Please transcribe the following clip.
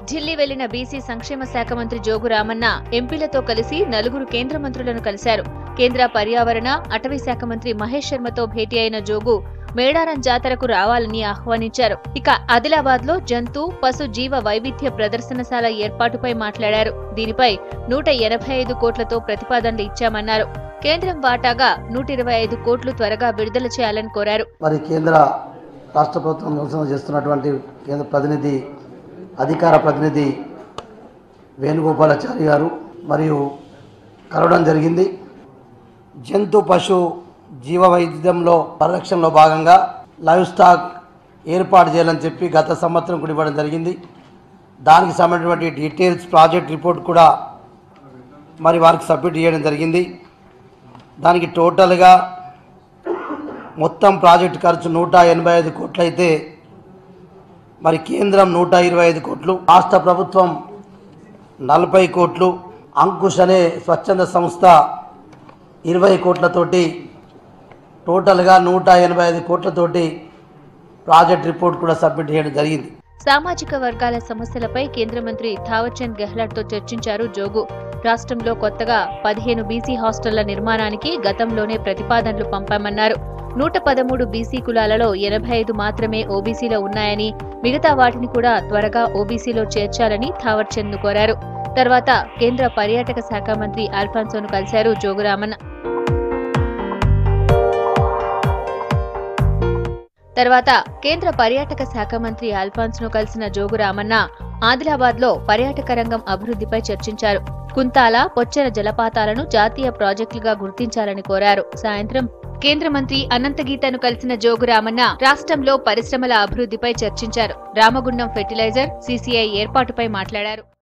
ఢిల్లీ వెళ్లిన బీసీ సంక్షేమ శాఖ మంత్రి జోగు రామన్న ఎంపీలతో కలిసి నలుగురు కేంద్ర మంత్రులను కలిశారు కేంద్ర పర్యావరణ అటవీ శాఖ మంత్రి మహేష్ శర్మతో భేటీ అయిన జోగు మేడారం జాతరకు రావాలని ఆహ్వానించారు ఇక ఆదిలాబాద్ లో జంతు పశు జీవ వైవిధ్య ప్రదర్శనశాల ఏర్పాటుపై మాట్లాడారు దీనిపై నూట ఎనభై ఐదు కోట్లతో ప్రతిపాదనలు ఇచ్చామన్నారు కేంద్రం వాటాగా నూట ఇరవై ఐదు కోట్లు త్వరగా విడుదల చేయాలని కోరారు మరి కేంద్ర రాష్ట్ర ప్రభుత్వం వ్యవసాయం చేస్తున్నటువంటి కేంద్ర ప్రతినిధి అధికార ప్రతినిధి వేణుగోపాలాచారి గారు మరియు కలవడం జరిగింది జంతు పశు జీవ వైద్యంలో పరిరక్షణలో భాగంగా లైవ్ స్టాక్ ఏర్పాటు చేయాలని చెప్పి గత సంవత్సరం కూడా ఇవ్వడం జరిగింది దానికి సంబంధించినటువంటి డీటెయిల్స్ ప్రాజెక్ట్ రిపోర్ట్ కూడా మరి వారికి సబ్మిట్ చేయడం జరిగింది దానికి టోటల్గా మొత్తం ప్రాజెక్ట్ ఖర్చు నూట ఎనభై ఐదు కోట్లు అయితే మరి కేంద్రం నూట ఇరవై ఐదు కోట్లు రాష్ట్ర ప్రభుత్వం నలభై కోట్లు అంకుష్ అనే స్వచ్ఛంద సంస్థ ఇరవై కోట్లతోటి టోటల్గా నూట ఎనభై ఐదు కోట్లతోటి ప్రాజెక్ట్ రిపోర్ట్ కూడా సబ్మిట్ చేయడం జరిగింది సామాజిక వర్గాల సమస్యలపై కేంద్ర మంత్రి థావర్చంద్ గెహ్లాట్ తో చర్చించారు జోగు రాష్ట్రంలో కొత్తగా పదిహేను బీసీ హాస్టళ్ల నిర్మాణానికి గతంలోనే ప్రతిపాదనలు పంపామన్నారు నూట పదమూడు బీసీ కులాలలో ఎనభై ఐదు మాత్రమే ఓబీసీలో ఉన్నాయని మిగతా వాటిని కూడా త్వరగా ఓబీసీలో చేర్చాలని థావర్చంద్ ను కోరారు తర్వాత కేంద్ర పర్యాటక శాఖ మంత్రి అల్ఫాన్సోను కలిశారు జోగురామన్ తర్వాత కేంద్ర పర్యాటక శాఖ మంత్రి అల్ఫాన్స్ ను కలిసిన జోగు రామన్న ఆదిలాబాద్ లో పర్యాటక రంగం అభివృద్ధిపై చర్చించారు కుంతాల పొచ్చెర జలపాతాలను జాతీయ ప్రాజెక్టులుగా గుర్తించాలని కోరారు సాయంత్రం కేంద్ర మంత్రి అనంతగీతను కలిసిన జోగు రామన్న రాష్ట్రంలో పరిశ్రమల అభివృద్ధిపై చర్చించారు రామగుండం ఫెర్టిలైజర్ సీసీఐ ఏర్పాటుపై మాట్లాడారు